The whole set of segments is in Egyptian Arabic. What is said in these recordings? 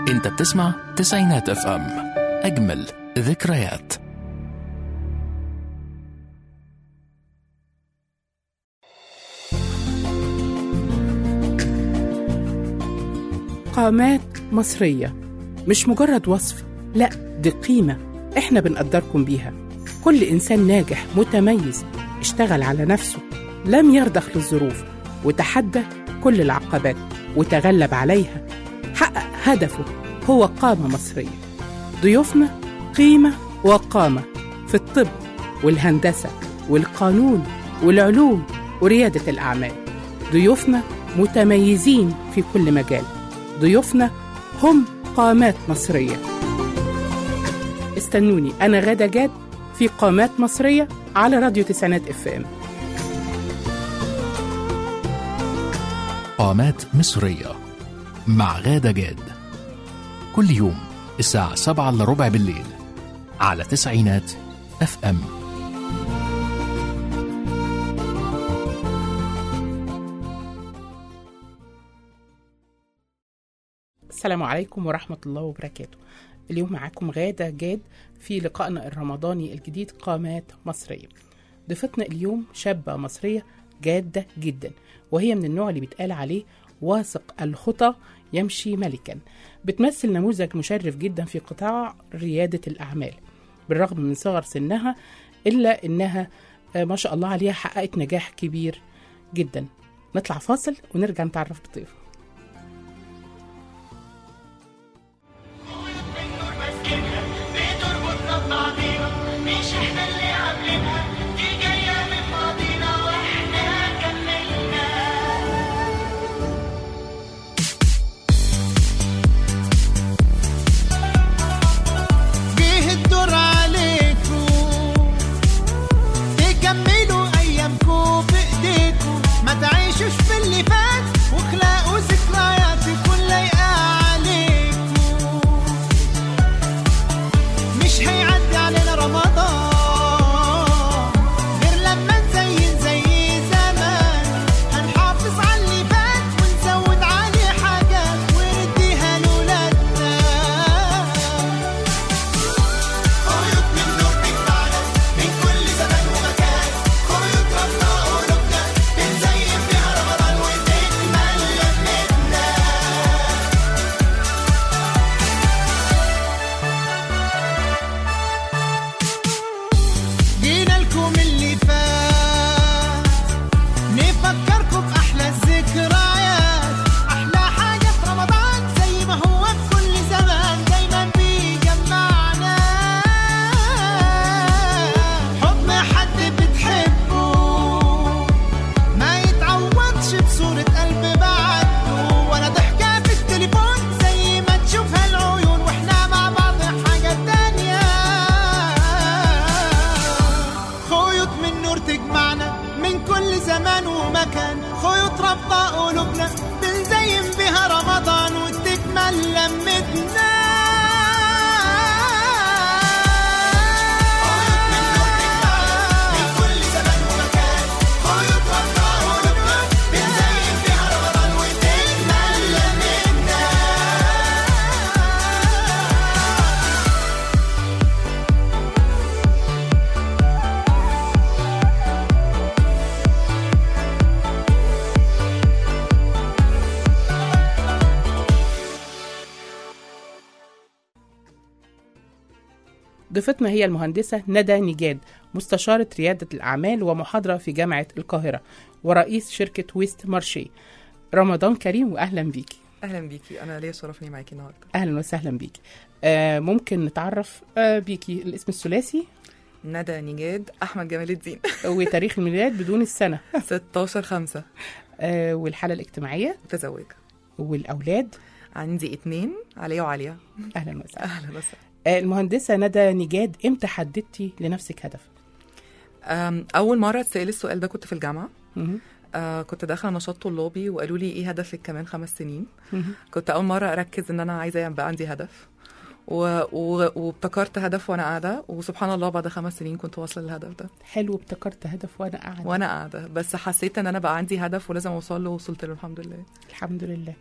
انت بتسمع تسعينات اف ام اجمل ذكريات قامات مصرية مش مجرد وصف لا دي قيمة احنا بنقدركم بيها كل إنسان ناجح متميز اشتغل على نفسه لم يرضخ للظروف وتحدى كل العقبات وتغلب عليها حقق هدفه هو قامة مصرية ضيوفنا قيمة وقامة في الطب والهندسة والقانون والعلوم وريادة الأعمال ضيوفنا متميزين في كل مجال ضيوفنا هم قامات مصرية استنوني أنا غادة جاد في قامات مصرية على راديو تسعينات اف ام قامات مصرية مع غادة جاد كل يوم الساعة سبعة إلا ربع بالليل على تسعينات اف ام السلام عليكم ورحمة الله وبركاته اليوم معاكم غادة جاد في لقائنا الرمضاني الجديد قامات مصرية ضيفتنا اليوم شابة مصرية جادة جدا وهي من النوع اللي بيتقال عليه واثق الخطى يمشي ملكا بتمثل نموذج مشرف جدا في قطاع ريادة الأعمال بالرغم من صغر سنها إلا إنها آه، ما شاء الله عليها حققت نجاح كبير جدا نطلع فاصل ونرجع نتعرف بضيفه بتربطنا ببعضينا مش احنا اللي عاملينها دي جاية من ماضينا واحنا كملنا جه الدور عليكم تكملوا ايامكم بايديكم ما تعيشوش في اللي فات واخلقوا ذكريات تكون لايقه عليكم مش هيعدي علينا رمضان غير لما نزين زي زمان هنحافظ على اللي فات ونزود عليه حاجات ونديها لولادنا خيوط من نور تجمعنا من كل زمان ومكان خيوط ربنا قلوبنا بنزين بيها رمضان وتكمل لمتنا جينا لكم اللي فات نفكركم بأحلى الذكريات أحلى حاجة في رمضان زي ما هو في كل زمان دايما بيجمعنا حضن حد بتحبه ما يتعوضش بصورة قلب بعده ولا ضحكة في التليفون زي ما تشوفها العيون واحنا مع بعض حاجة تانية خيوط من نور تجمعنا من كل زمان ومكان خيوط رابطة قلوبنا بنزين بها رمضان وتكمل لمتنا ضيفتنا هي المهندسة ندى نجاد مستشارة ريادة الأعمال ومحاضرة في جامعة القاهرة ورئيس شركة ويست مارشي رمضان كريم وأهلا بيكي اهلا بيكي انا ليا شرف اني معاكي النهارده أهلا وسهلا بيكي آه ممكن نتعرف آه بيكي الاسم الثلاثي ندى نجاد احمد جمال الدين وتاريخ الميلاد بدون السنة 16 5 آه والحالة الاجتماعية متزوجه والأولاد عندي اتنين عليا وعليا أهلا وسهلا اهلا وسهلا آه المهندسة ندى نجاد إمتى حددتي لنفسك هدف؟ أم، اول مره اتسال السؤال ده كنت في الجامعه مهم. آه كنت داخله نشاط طلابي وقالوا لي ايه هدفك كمان خمس سنين مهم. كنت اول مره اركز ان انا عايزه يبقى عندي هدف و... و... وابتكرت هدف وانا قاعده وسبحان الله بعد خمس سنين كنت واصله للهدف ده حلو ابتكرت هدف وانا قاعده وانا قاعده بس حسيت ان انا بقى عندي هدف ولازم اوصل له ووصلت له الحمد لله الحمد لله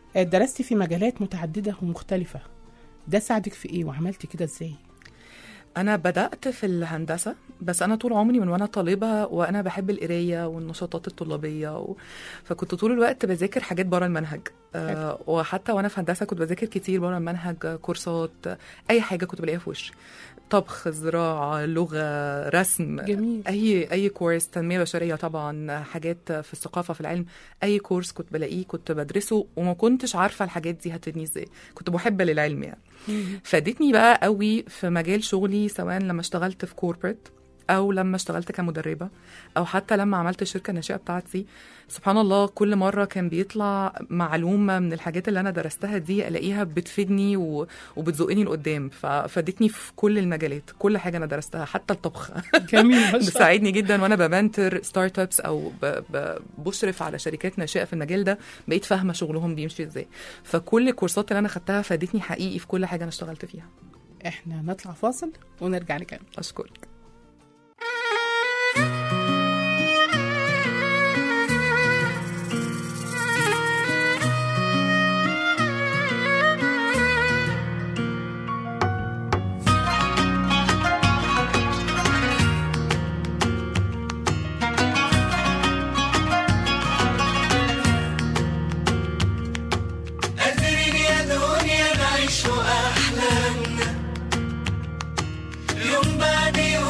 آه، درستي في مجالات متعددة ومختلفة ده ساعدك في ايه وعملتي كده ازاي انا بدات في الهندسه بس انا طول عمري من وانا طالبه وانا بحب القرايه والنشاطات الطلابيه و... فكنت طول الوقت بذاكر حاجات بره المنهج أه وحتى وانا في هندسه كنت بذاكر كتير بره المنهج آه، كورسات آه، اي حاجه كنت بلاقيها في وشي طبخ زراعه لغه رسم جميل اي اي كورس تنميه بشريه طبعا حاجات في الثقافه في العلم اي كورس كنت بلاقيه كنت بدرسه وما كنتش عارفه الحاجات دي هتفيدني ازاي كنت محبه للعلم يعني فادتني بقى قوي في مجال شغلي سواء لما اشتغلت في كوربريت او لما اشتغلت كمدربه او حتى لما عملت الشركه الناشئه بتاعتي سبحان الله كل مره كان بيطلع معلومه من الحاجات اللي انا درستها دي الاقيها بتفيدني و... وبتزقني لقدام ففادتني في كل المجالات كل حاجه انا درستها حتى الطبخ جميل ما شاء الله بتساعدني جدا وانا بمنتر ستارت ابس او ب... ب... بشرف على شركات ناشئه في المجال ده بقيت فاهمه شغلهم بيمشي ازاي فكل الكورسات اللي انا خدتها فادتني حقيقي في كل حاجه انا اشتغلت فيها احنا نطلع فاصل ونرجع نكمل اشكرك قادرين يا دنيا نعيش أحلامنا يوم بعد يوم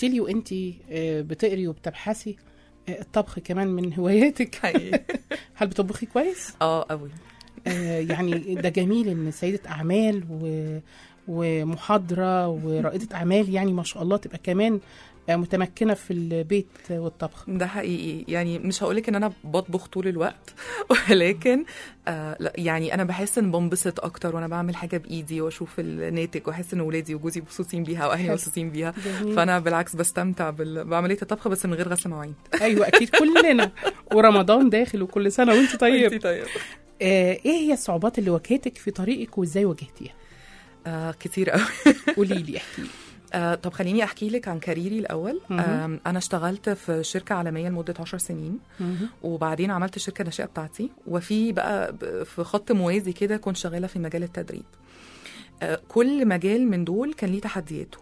قلت لي وانت بتقري وبتبحثي آه، الطبخ كمان من هواياتك حقيقي هل بتطبخي كويس اه قوي آه، يعني ده جميل ان سيده اعمال و ومحاضره ورائده اعمال يعني ما شاء الله تبقى كمان آه، متمكنه في البيت والطبخ ده حقيقي يعني مش هقولك ان انا بطبخ طول الوقت ولكن آه لا يعني انا بحس ان بنبسط اكتر وانا بعمل حاجه بايدي واشوف الناتج واحس ان ولادي وجوزي مبسوطين بيها واهلي حلو. مبسوطين بيها جميل. فانا بالعكس بستمتع بال... بعمليه الطبخ بس من غير غسل مواعين ايوه اكيد كلنا ورمضان داخل وكل سنه وانت طيب وإنتي طيب آه، ايه هي الصعوبات اللي واجهتك في طريقك وازاي واجهتيها آه كتير قوي قولي لي احكي لي آه طب خليني احكي لك عن كاريري الاول مهم. آه انا اشتغلت في شركه عالميه لمده 10 سنين مهم. وبعدين عملت الشركه الناشئه بتاعتي وفي بقى ب- في خط موازي كده كنت شغاله في مجال التدريب آه، كل مجال من دول كان ليه تحدياته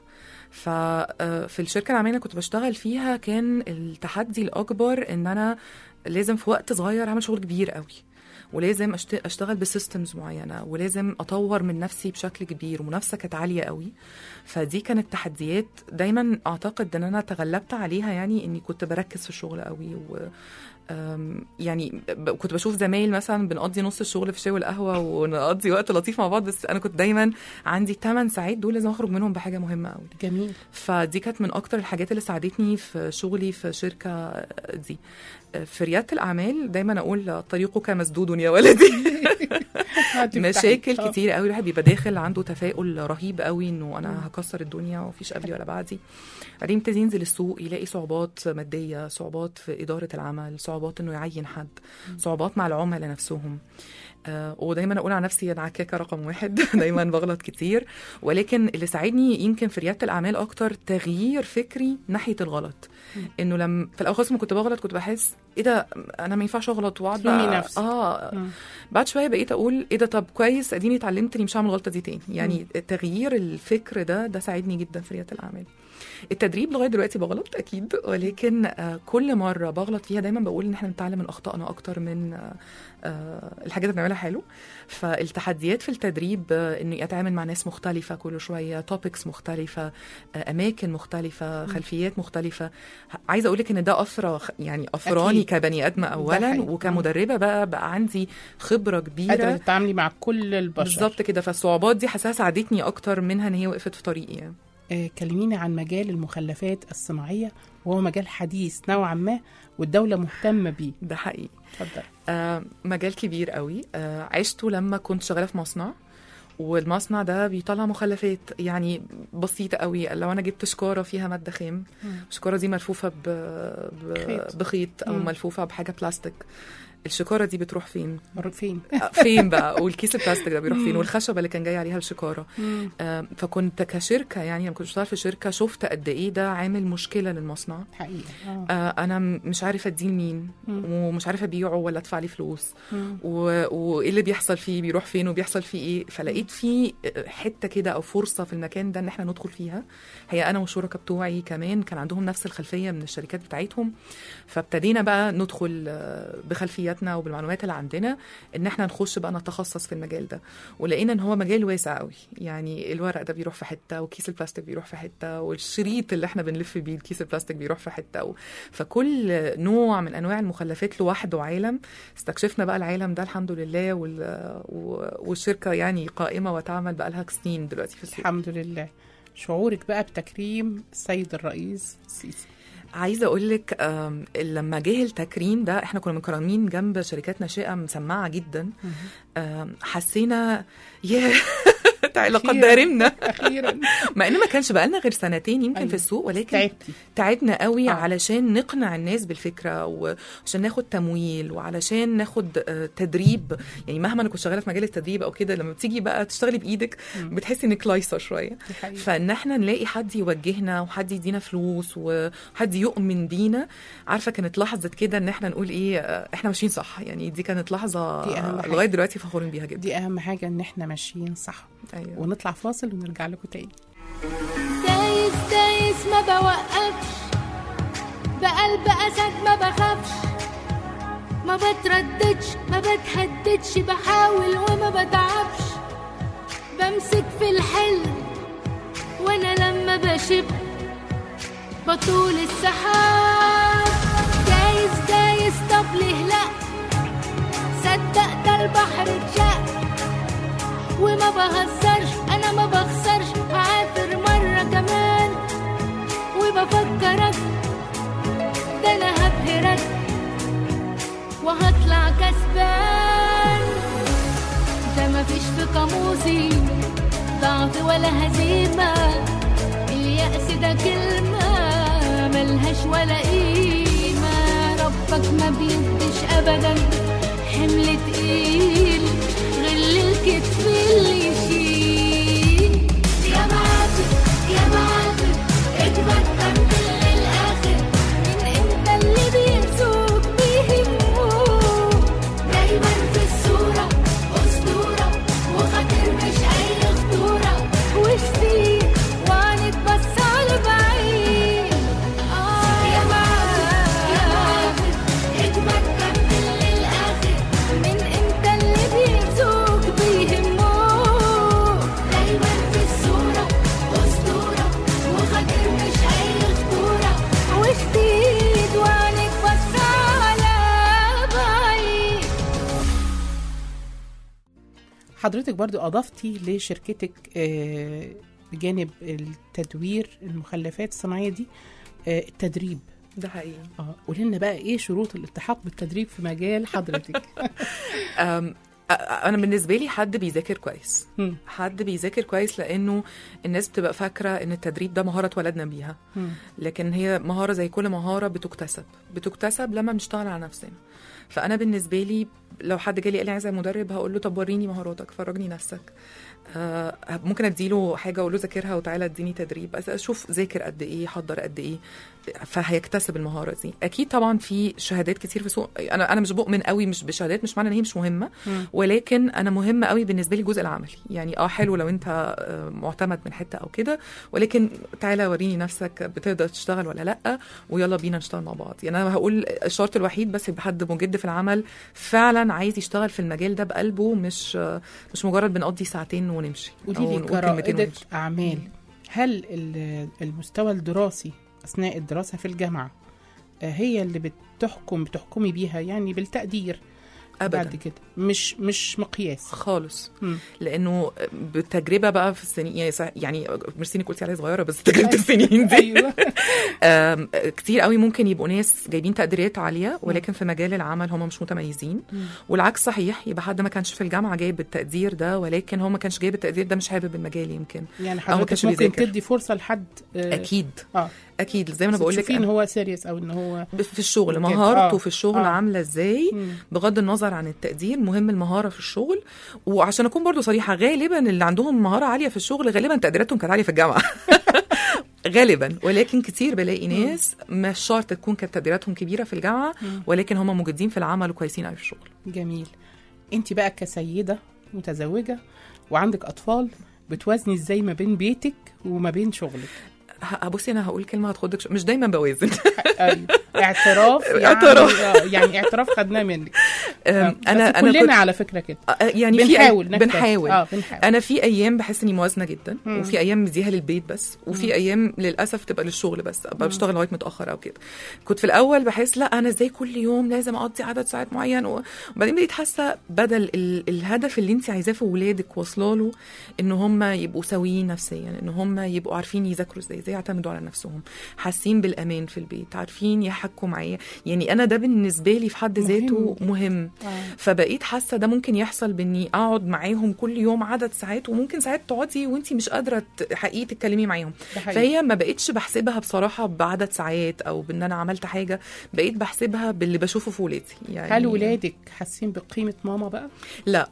ففي الشركه العالميه اللي كنت بشتغل فيها كان التحدي الاكبر ان انا لازم في وقت صغير اعمل شغل كبير قوي ولازم أشت- اشتغل بسيستمز معينه ولازم اطور من نفسي بشكل كبير ومنافسه كانت عاليه قوي فدي كانت تحديات دايما اعتقد ان انا تغلبت عليها يعني اني كنت بركز في الشغل قوي و أم، يعني ب- كنت بشوف زمايل مثلا بنقضي نص الشغل في الشاي والقهوه ونقضي وقت لطيف مع بعض بس انا كنت دايما عندي 8 ساعات دول لازم اخرج منهم بحاجه مهمه قوي جميل فدي كانت من اكتر الحاجات اللي ساعدتني في شغلي في شركه دي في رياده الاعمال دايما اقول طريقك مسدود يا ولدي مشاكل كتير قوي الواحد بيبقى داخل عنده تفاؤل رهيب قوي انه انا هكسر الدنيا ومفيش قبلي ولا بعدي بعدين يبتدي ينزل السوق يلاقي صعوبات ماديه صعوبات في اداره العمل صعوبات انه يعين حد صعوبات مع العملاء نفسهم آه ودايما اقول على نفسي انا عكاكه رقم واحد دايما بغلط كتير ولكن اللي ساعدني يمكن في رياده الاعمال اكتر تغيير فكري ناحيه الغلط انه لما في الاول خالص لما كنت بغلط كنت بحس ايه ده انا ما ينفعش اغلط واقعد لومي بقى- نفسك. اه مم. بعد شويه بقيت اقول ايه ده طب كويس اديني اتعلمت اني مش هعمل الغلطه دي تاني يعني تغيير الفكر ده ده ساعدني جدا في رياده الاعمال التدريب لغايه دلوقتي بغلط اكيد ولكن آه، كل مره بغلط فيها دايما بقول ان احنا نتعلم من اخطائنا اكتر من آه، آه، الحاجات اللي بنعملها حلو فالتحديات في التدريب آه، اني اتعامل مع ناس مختلفه كل شويه توبكس مختلفه آه، اماكن مختلفه خلفيات مختلفه ه- عايزه اقول لك ان ده اثر يعني افراني أكيد. كبني ادمه اولا حقيقي. وكمدربه بقى بقى عندي خبره كبيره قادره تتعاملي مع كل البشر بالظبط كده فالصعوبات دي حاساها ساعدتني اكتر منها ان هي وقفت في طريقي يعني آه، كلميني عن مجال المخلفات الصناعيه وهو مجال حديث نوعا ما والدوله مهتمه بيه ده حقيقي اتفضل آه مجال كبير قوي آه عشته لما كنت شغاله في مصنع والمصنع ده بيطلع مخلفات يعني بسيطة قوي لو أنا جبت شكارة فيها مادة خام الشكارة دي ملفوفة ب... ب... خيط. بخيط أو مم. ملفوفة بحاجة بلاستيك الشكارة دي بتروح فين؟ مر فين آه، فين بقى والكيس البلاستيك ده بيروح فين والخشبة اللي كان جاي عليها الشكارة آه فكنت كشركة يعني لما كنت بشتغل في شركة شفت قد إيه ده عامل مشكلة للمصنع حقيقه آه. آه، انا م- مش عارفه اديه لمين مم. ومش عارفه ابيعه ولا ادفع عليه فلوس مم. و- وايه اللي بيحصل فيه بيروح فين وبيحصل فيه ايه فلقيت فيه حته كده او فرصه في المكان ده ان احنا ندخل فيها هي انا والشركاء بتوعي كمان كان عندهم نفس الخلفيه من الشركات بتاعتهم فابتدينا بقى ندخل آه، بخلفياتنا وبالمعلومات اللي عندنا ان احنا نخش بقى نتخصص في المجال ده ولقينا ان هو مجال واسع قوي يعني الورق ده بيروح في حته وكيس البلاستيك بيروح في حته والشريط اللي احنا بنلف بيه الكيس البلاستيك بيروح في حته و... فكل نوع من انواع المخلفات لوحده عالم استكشفنا بقى العالم ده الحمد لله وال... و... والشركه يعني قائمه وتعمل بقى لها سنين دلوقتي في السوق الحمد لله شعورك بقى بتكريم السيد الرئيس السيسي عايزه اقول لك آم، لما جه التكريم ده احنا كنا مكرمين جنب شركات ناشئه مسمعه جدا آم، حسينا ياه تعالى لقد أخيراً. دارمنا اخيرا مع ان ما كانش بقالنا غير سنتين يمكن أيوة. في السوق ولكن تعبتي تعبنا قوي آه. آه. علشان نقنع الناس بالفكره وعشان ناخد تمويل وعلشان ناخد آه، تدريب يعني مهما انا كنت شغاله في مجال التدريب او كده لما بتيجي بقى تشتغلي بايدك بتحسي انك لايصه شويه دي حقيقة. فان احنا نلاقي حد يوجهنا وحد يدينا فلوس وحد يؤمن بينا عارفه كانت لحظه كده ان احنا نقول ايه آه، احنا ماشيين صح يعني دي كانت لحظه دي أهم حاجة. لغايه دلوقتي فخورين بيها جدا دي اهم حاجه ان احنا ماشيين صح ايوه ونطلع فاصل ونرجع لكم تاني دايس دايس ما بوقفش بقلب اسد ما بخافش ما بترددش ما بتهددش بحاول وما بتعبش بمسك في الحلم وانا لما بشب فطول السحاب دايس دايس طب ليه لا صدق ده البحر اتشق وما بهزرش انا ما بخسرش هعافر مرة كمان وبفكرك ده انا هبهرك وهطلع كسبان ده مفيش في قاموسي ضعف ولا هزيمة اليأس ده كلمة ملهاش ولا قيمة ربك ما بيديش أبدا حمل تقيل غل الكتف اللي يشيل يا معافر يا معافر اجمد كمل للآخر من انت اللي بينسوك بيهموك دايما في الصورة أسطورة وخاطر مش أي خطورة وشتي وعنك بس على بعيد آه يا معافر يا معافر اجمد كمل للآخر من انت اللي بينسوك بيهموك دايما في الصورة أسطورة وخاطر مش أي خطورة وشتيد وعنك بس على بعيد حضرتك برضو أضفتي لشركتك آه، بجانب التدوير المخلفات الصناعية دي آه، التدريب ده حقيقي اه قولي لنا بقى ايه شروط الالتحاق بالتدريب في مجال حضرتك أم، أ- انا بالنسبه لي حد بيذاكر كويس مم. حد بيذاكر كويس لانه الناس بتبقى فاكره ان التدريب ده مهاره اتولدنا بيها مم. لكن هي مهاره زي كل مهاره بتكتسب بتكتسب لما بنشتغل على نفسنا فانا بالنسبه لي لو حد جالي قال لي عايزه مدرب هقول له طب وريني مهاراتك فرجني نفسك آه ممكن اديله حاجه اقول له ذاكرها وتعالى اديني تدريب بس اشوف ذاكر قد ايه حضر قد ايه فهيكتسب المهاره دي اكيد طبعا في شهادات كتير في سوق انا انا مش بؤمن قوي مش بشهادات مش معنى ان هي مش مهمه ولكن انا مهمه قوي بالنسبه لي الجزء العملي يعني اه حلو لو انت آه، معتمد من حته او كده ولكن تعالى وريني نفسك بتقدر تشتغل ولا لا ويلا بينا نشتغل مع بعض يعني انا هقول الشرط الوحيد بس يبقى حد مجد في العمل فعلا عايز يشتغل في المجال ده بقلبه مش آه، مش مجرد بنقضي ساعتين ونمشي قولي أو لي نقول كلمتين كرائدة ونمشي. أعمال هل ال- المستوى الدراسي أثناء الدراسة في الجامعة آه، هي اللي بتحكم بتحكمي بيها يعني بالتقدير ابدا بعد كده مش مش مقياس خالص مم. لانه بالتجربه بقى في السنين يعني صح- يعني ميرسي انك قلتي عليها صغيره بس تجربه السنين دي ايوه آم، كتير قوي ممكن يبقوا ناس جايبين تقديرات عاليه ولكن في مجال العمل هم مش متميزين والعكس صحيح يبقى حد ما كانش في الجامعه جايب التقدير ده ولكن هو ما كانش جايب التقدير ده مش حابب المجال يمكن يعني أو ما كانش حضرتك ممكن بيذاكر. تدي فرصه لحد آه، اكيد اه اكيد زي ما انا بقول لك تشوفي ان هو سيريس او ان هو في الشغل بجد. مهارته آه. في الشغل آه. عامله ازاي مم. بغض النظر عن التقدير مهم المهاره في الشغل وعشان اكون برضو صريحه غالبا اللي عندهم مهاره عاليه في الشغل غالبا تقديراتهم كانت عاليه في الجامعه غالبا ولكن كتير بلاقي ناس مش شرط تكون كانت تقديراتهم كبيره في الجامعه ولكن هم مجدين في العمل وكويسين قوي في الشغل جميل انت بقى كسيده متزوجه وعندك اطفال بتوازني ازاي ما بين بيتك وما بين شغلك ه- بصي انا هقول كلمه هتخضك شو- مش دايما بوازن ايوه اعتراف يعني اعتراف. آه، يعني اعتراف خدناه منك آه، أم، انا بس انا كلنا كنت على فكره كده آه، يعني في بنحاول أي- نجتهد. بنحاول اه بنحاول انا في ايام بحس اني موازنه جدا مم. وفي ايام مديها للبيت بس وفي ايام للاسف تبقى للشغل بس ابقى بشتغل لغايه متاخر او كده كنت في الاول بحس لا انا ازاي كل يوم لازم اقضي عدد ساعات معين و- وبعدين بقيت حاسه بدل ال- الهدف اللي انت عايزاه في ولادك واصله له ان هم يبقوا سويين نفسيا ان هم يبقوا عارفين يذاكروا ازاي ازاي يعتمدوا على نفسهم حاسين بالامان في البيت عارفين يحكوا معايا يعني انا ده بالنسبه لي في حد ذاته مهم آه. فبقيت حاسه ده ممكن يحصل باني اقعد معاهم كل يوم عدد ساعات وممكن ساعات تقعدي وانت مش قادره ت- حقيقي تتكلمي معاهم ده حقيقي. فهي ما بقتش بحسبها بصراحه بعدد ساعات او بان انا عملت حاجه بقيت بحسبها باللي بشوفه في ولادي يعني هل ولادك حاسين بقيمه ماما بقى لا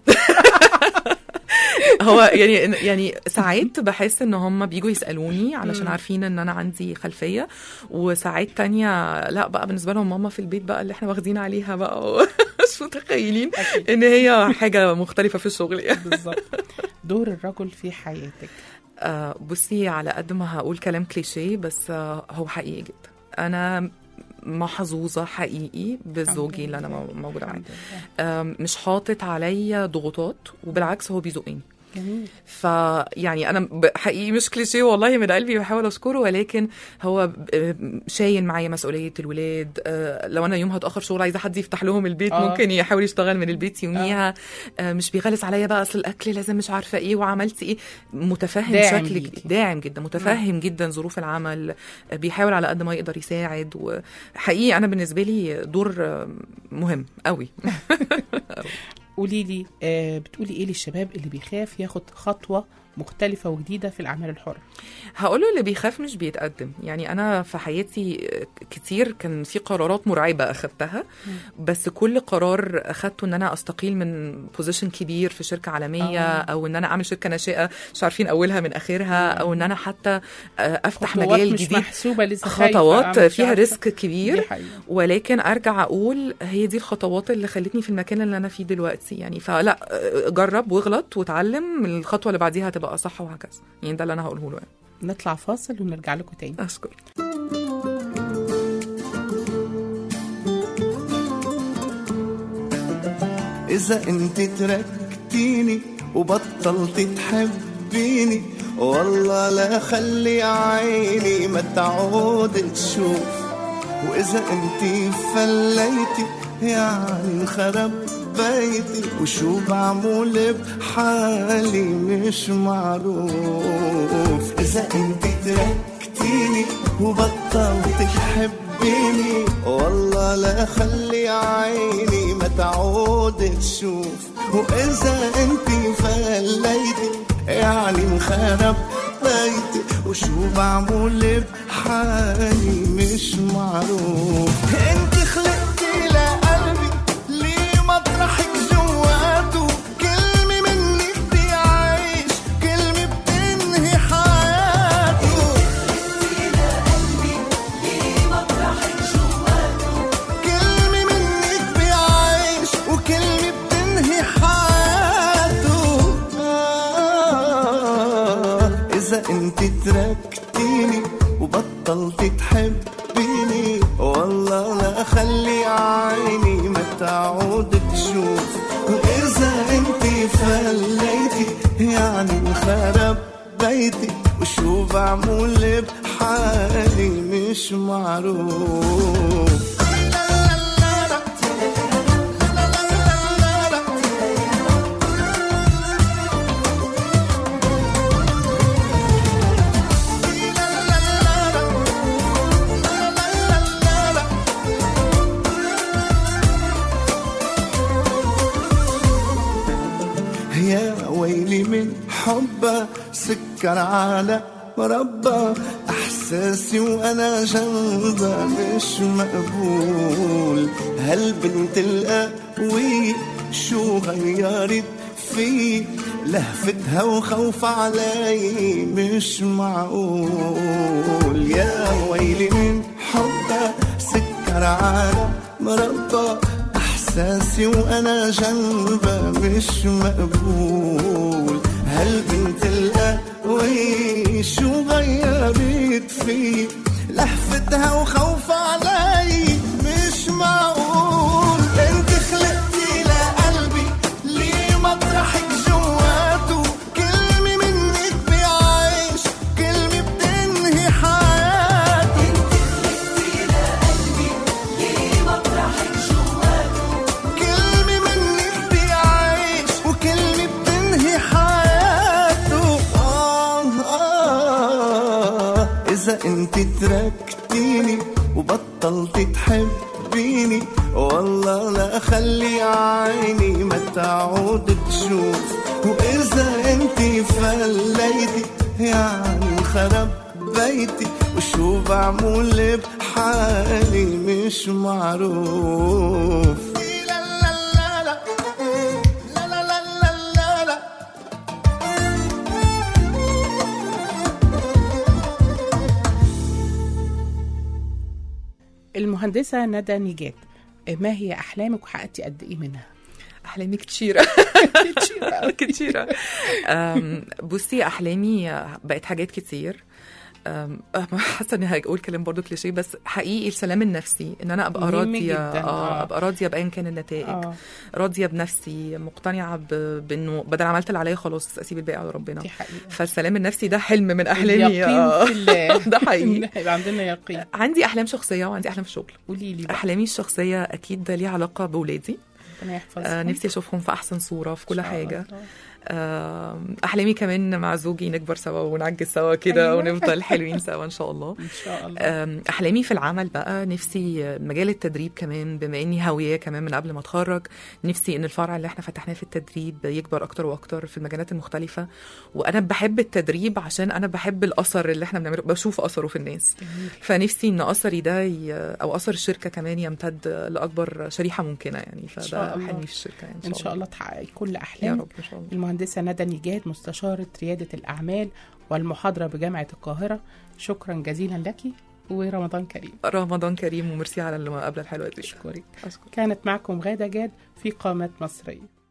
هو يعني يعني ساعات بحس ان هم بيجوا يسالوني علشان عارفين ان انا عندي خلفيه وساعات تانية لا بقى بالنسبه لهم ماما في البيت بقى اللي احنا واخدين عليها بقى مش متخيلين أكيد. ان هي حاجه مختلفه في الشغل يعني بالظبط دور الرجل في حياتك آه، بصي على قد ما هقول كلام كليشيه بس آه، هو حقيقي جدا انا محظوظه حقيقي بزوجي اللي انا مو- موجوده معاه الحمد لله. آم، مش حاطط عليا ضغوطات وبالعكس هو بيزقني جميل فيعني انا ب- حقيقي مش كليشيه والله من قلبي بحاول اشكره ولكن هو ب- شايل معايا مسؤوليه الولاد آه، لو انا يوم هتاخر شغل عايزه حد يفتح لهم البيت آه. ممكن يحاول يشتغل من البيت يوميها آه، مش بيغلس عليا بقى اصل الاكل لازم مش عارفه ايه وعملتي ايه متفهم داعم شكل ليكي. داعم جدا متفهم جدا ظروف العمل آه، بيحاول على قد ما يقدر يساعد وحقيقي انا بالنسبه لي دور آه، مهم قوي قولي لي آه بتقولي ايه للشباب اللي بيخاف ياخد خطوه مختلفه وجديده في الاعمال الحره هقوله اللي بيخاف مش بيتقدم يعني انا في حياتي كتير كان في قرارات مرعبه اخدتها بس كل قرار اخدته ان انا استقيل من بوزيشن كبير في شركه عالميه آه. او ان انا اعمل شركه ناشئه مش عارفين اولها من اخرها او ان انا حتى آه، افتح خطوات مجال مش جديد محسوبه لسه خايفة، خطوات آه، مش فيها عارفة. ريسك دي كبير حقيقة. ولكن ارجع اقول هي دي الخطوات اللي خلتني في المكان اللي انا فيه دلوقتي يعني فلا آه، جرب واغلط واتعلم الخطوه اللي بعديها هتبقى صح وهكذا يعني ده اللي انا هقوله له يعني. نطلع فاصل ونرجع لكم تاني اشكر إذا أنت تركتيني وبطلت تحبيني والله لا خلي عيني ما تعود تشوف وإذا أنت فليتي يعني انخرب بيتي وشو بعمل بحالي مش معروف إذا أنت تركتيني وبطلت تحبيني والله لا خلي عيني ما تعود تشوف وإذا أنت فليتي يعني انخرب بيتي وشو بعمل بحالي مش معروف انت خلقتي لقلبي ليه مطرحك جواته كلمة منك بيعيش كلمة بتنهي حياته كلمة منك بيعيش وكلمة بتنهي حياته آه إذا أنت تركتيني وبطلت تحبيني والله لا خلي عيني ما تعود تشوف وإذا أنت فليتي يعني انخرب بيتي وشو بعمل بحالي مش معروف يا ويلي من حبه سكر على مربى احساسي وانا جنبها مش مقبول هالبنت القوي شو غيرت في لهفتها وخوف علي مش معقول يا ويلي من حبها سكر على مربى احساسي وانا جنبها مش مقبول هالبنت القوي شو غيرت في لهفتها وخوف علي مش معقول انت خلقتي لقلبي ليه مطرحك جواته كلمة منك بيعيش كلمة بتنهي حياتي كلمة منك بيعيش وكلمة بتنهي حياته آه آه إذا أنت تركتيني وبطلت تحبيني والله لا خلي عيني ما تعود تشوف وإذا أنت فليتي يعني انخرب بيتي وشو بعمل بحالي مش معروف لا لا لا لا لا لا لا لا لا المهندسه ندى نجات آه، ما هي احلامك وحققتي قد ايه منها احلامي كتيره كتيره كتيره أم، بصي احلامي بقت حاجات كتير أم، أم، حاسه اني هقول كلام برضو كليشيه بس حقيقي السلام النفسي ان انا ابقى مهم راضيه جداً، آه. اه ابقى راضيه بايا كان النتائج اه راضيه بنفسي مقتنعه ب- بانه بدل عملت اللي عليا خلاص اسيب الباقي على ربنا دي حقيقه فالسلام النفسي ده حلم من احلامي اليقين آه. في الله ده حقيقي إن هيبقى عندنا يقين عندي احلام شخصيه وعندي احلام في الشغل قولي لي بقى احلامي الشخصيه اكيد ليها علاقه باولادي ربنا يحفظهم آه نفسي اشوفهم في احسن صوره في كل إن شاء حاجه الله. آه احلامي كمان مع زوجي نكبر سوا ونعجز سوا كده أيوة. ونفضل حلوين سوا ان شاء الله ان شاء الله أم، احلامي في العمل بقى نفسي مجال التدريب كمان بما اني هاويه كمان من قبل ما اتخرج نفسي ان الفرع اللي احنا فتحناه في التدريب يكبر اكتر واكتر في المجالات المختلفه وانا بحب التدريب عشان انا بحب الاثر اللي احنا بنعمله بشوف اثره في الناس جميل. فنفسي ان اثري ده ي... او اثر الشركه كمان يمتد لاكبر شريحه ممكنه يعني شاء فده الله. حلمي في الشركه يعني ان شاء الله تحققي كل يا احلامك رب ان شاء الله المهندسة ندى نجاد مستشارة ريادة الأعمال والمحاضرة بجامعة القاهرة شكرا جزيلا لك ورمضان كريم رمضان كريم وميرسي على المقابله الحلوه دي أشكرك أشكرك. كانت معكم غادة جاد في قامات مصرية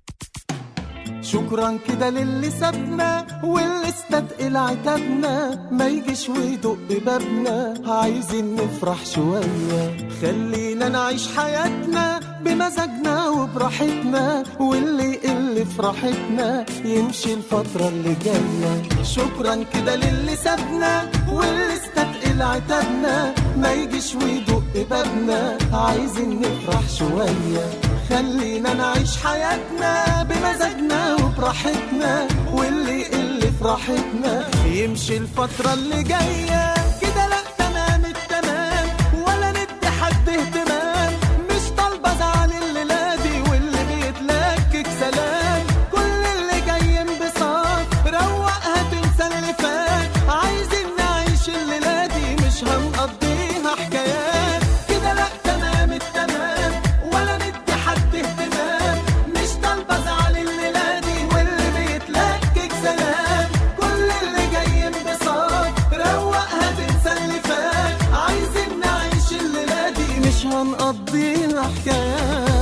شكرا كده للي سابنا واللي استثقل عتابنا ما يجيش ويدق ببابنا عايزين نفرح شوية خلينا نعيش حياتنا بمزاجنا وبراحتنا واللي يقل في راحتنا يمشي الفترة اللي جاية شكرا كده للي سابنا واللي استثقل عتابنا ما يجيش ويدق بابنا عايزين نفرح شوية خلينا نعيش حياتنا بمزاجنا وبراحتنا واللي يقل في راحتنا يمشي الفترة اللي جاية كده لا تمام التمام ولا ندي حد اهتمام مش طالبة زعل الليلة دي واللي بيتلكك سلام كل اللي جاي انبساط روقها تنسى اللي فات عايزين نعيش الليلة دي مش هنقضيها حكايات كده لا تمام التمام ولا ندي حد اهتمام مش طالبة زعل الليلة دي واللي بيتلكك سلام كل اللي جاي انبساط روقها تنسى اللي فات عايزين نعيش الليلة دي مش هنقضيها حكايات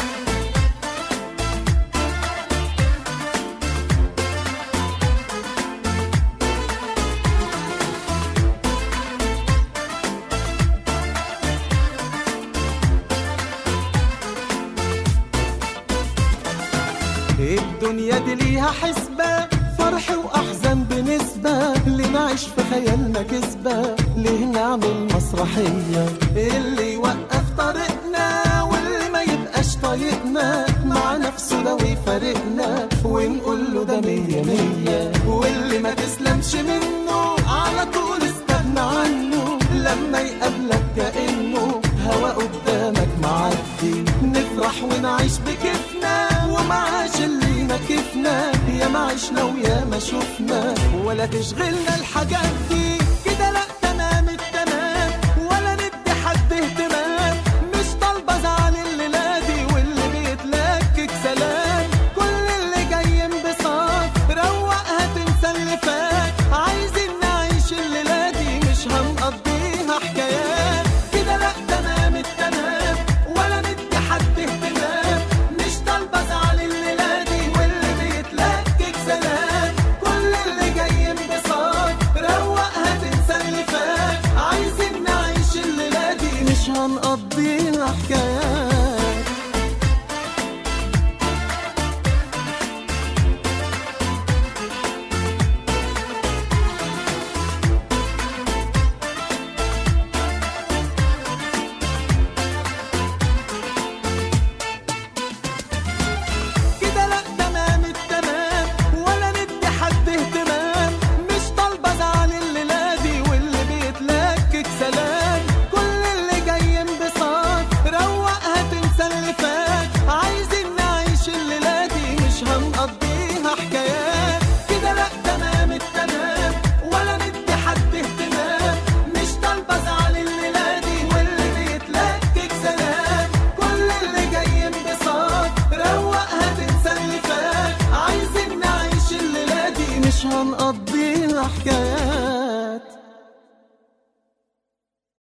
الدنيا دي ليها حسبة فرح وأحزان بنسبة اللي نعيش في خيالنا كسبة ليه نعمل مسرحية اللي يوقف طريقنا واللي ما يبقاش طايقنا مع نفسه ده ويفارقنا ونقول له ده مية مية واللي ما تسلمش منه على طول استغنى عنه لما يقابلك كأنه هوا قدامك معدي نفرح ونعيش بكيفنا ومعاش اللي ما كيفنا يا ما عشنا ويا ما شفنا ولا تشغلنا الحاجات دي